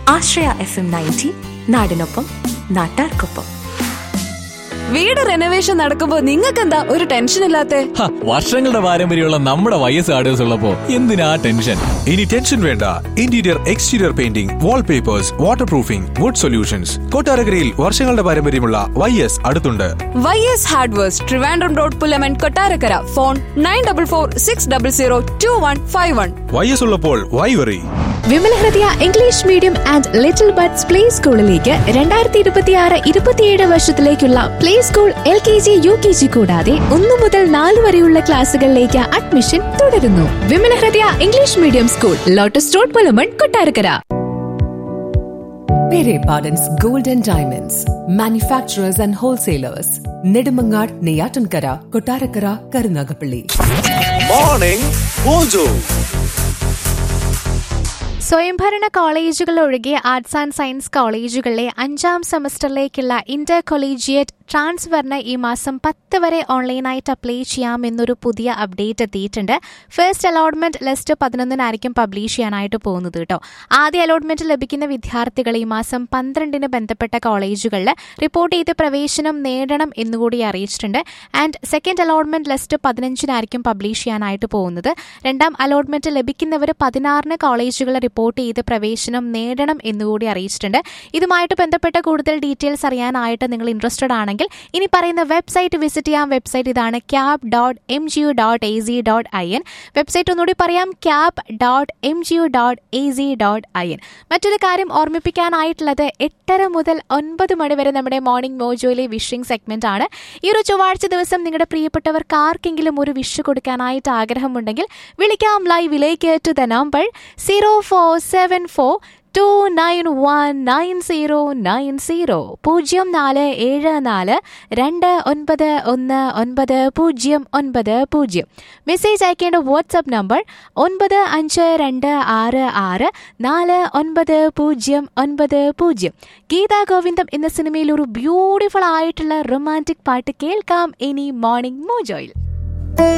ആശ്രയ F M ninety നാടിനൊപ്പം നാട്ടാർക്കൊപ്പം വീട് റെനോവേഷൻ നടക്കുമ്പോ നിങ്ങൾക്ക് എന്താ ഒരു ടെൻഷൻ ഇല്ലാത്തെ ഹ, വർഷങ്ങളുടെ പാരമ്പര്യമുള്ള നമ്മുടെ വൈ എസ് ആർഡേഴ്സ് ഉള്ളപ്പോ എന്തിനാ ടെൻഷൻ ഇനി ടെൻഷൻ വേണ്ട interior exterior painting wallpapers waterproofing wood solutions കൊട്ടാരക്കരയിൽ വർഷങ്ങളുടെ പാരമ്പര്യമുള്ള വൈ എസ് അടുത്തുണ്ട് Y S hardwares Trivandrum road Pulamon Kottarakkara phone nine double four six double zero two one five one Y S ഉള്ളപ്പോൾ why worry Vimala Hridaya English medium and little buds play സ്കൂളിലേക്ക് രണ്ടായിരത്തി ഇരുപത്തിയാറ് ഇരുപത്തിയേഴ് വർഷത്തിലേക്കുള്ള play school L K G U K G കൂടാതെ ഒന്നു മുതൽ നാല് വരെയുള്ള ക്ലാസുകളിലേക്ക് അഡ്മിഷൻ തുടരുന്നു Vimala Hridaya English medium school lotus road Pulamon Kottarakkara Pere Pardon's Gold and Diamonds, manufacturers and wholesalers, Nedumangad, Neyatankara, Kotarakara, Karunagapalli. Morning mojo സ്വയംഭരണ കോളേജുകൾ ഒഴികെ ആർട്സ് ആൻഡ് സയൻസ് കോളേജുകളിലെ അഞ്ചാം സെമസ്റ്ററിലേക്കുള്ള ഇന്റർ കൊളീജിയറ്റ് ട്രാൻസ്ഫറിന് ഈ മാസം പത്ത് വരെ ഓൺലൈനായിട്ട് അപ്ലൈ ചെയ്യാമെന്നൊരു പുതിയ അപ്ഡേറ്റ് എത്തിയിട്ടുണ്ട് ഫസ്റ്റ് അലോട്ട്മെന്റ് ലിസ്റ്റ് പതിനൊന്നിനായിരിക്കും പബ്ലിഷ് ചെയ്യാനായിട്ട് പോകുന്നത് കേട്ടോ ആദ്യ അലോട്ട്മെന്റ് ലഭിക്കുന്ന വിദ്യാർത്ഥികൾ ഈ മാസം പന്ത്രണ്ടിന് ബന്ധപ്പെട്ട കോളേജുകളിൽ റിപ്പോർട്ട് ചെയ്ത് പ്രവേശനം നേടണം എന്നുകൂടി അറിയിച്ചിട്ടുണ്ട് ആൻഡ് സെക്കൻഡ് അലോട്ട്മെന്റ് ലിസ്റ്റ് പതിനഞ്ചിനായിരിക്കും പബ്ലിഷ് ചെയ്യാനായിട്ട് പോകുന്നത് രണ്ടാം അലോട്ട്മെന്റ് ലഭിക്കുന്നവർ പതിനാറിന് കോളേജുകൾ റിപ്പോർട്ട് ചെയ്ത് പ്രവേശനം നേടണം എന്നുകൂടി അറിയിച്ചിട്ടുണ്ട് ഇതുമായിട്ട് ബന്ധപ്പെട്ട കൂടുതൽ ഡീറ്റെയിൽസ് അറിയാനായിട്ട് നിങ്ങൾ ഇൻട്രസ്റ്റഡ് ആണെങ്കിൽ ഇനി പറയുന്ന വെബ്സൈറ്റ് വിസിറ്റ് ചെയ്യാം വെബ്സൈറ്റ് ഇതാണ് cap dot M G U dot A C dot I N website ഒന്നുകൂടി പറയാം cap dot M G U dot A C dot I N മറ്റൊരു കാര്യം ഓർമ്മിപ്പിക്കാനായിട്ടുള്ളത് എട്ടര മുതൽ ഒൻപത് മണി വരെ നമ്മുടെ മോർണിംഗ് മോജോയിലെ വിഷിംഗ് സെഗ്മെന്റ് ആണ് ഈ ഒരു ചൊവ്വാഴ്ച ദിവസം നിങ്ങളുടെ പ്രിയപ്പെട്ടവർക്ക് ആർക്കെങ്കിലും ഒരു വിഷ് കൊടുക്കാനായിട്ട് ആഗ്രഹമുണ്ടെങ്കിൽ വിളിക്കാം ലൈവിലേക്ക് to the number zero four seven four two nine one nine zero nine zero പൂജ്യം നാല് ഏഴ് നാല് രണ്ട് ഒൻപത് ഒന്ന് ഒൻപത് പൂജ്യം ഒൻപത് പൂജ്യം മെസ്സേജ് അയക്കേണ്ട വാട്സപ്പ് നമ്പർ ഒൻപത് അഞ്ച് രണ്ട് ആറ് ആറ് നാല് ഒൻപത് പൂജ്യം ഒൻപത് പൂജ്യം ഗീതാ ഗോവിന്ദം എന്ന സിനിമയിൽ ഒരു ബ്യൂട്ടിഫുൾ ആയിട്ടുള്ള റൊമാൻറ്റിക് പാട്ട് കേൾക്കാം ഇനി മോർണിംഗ് മോജോയിൽ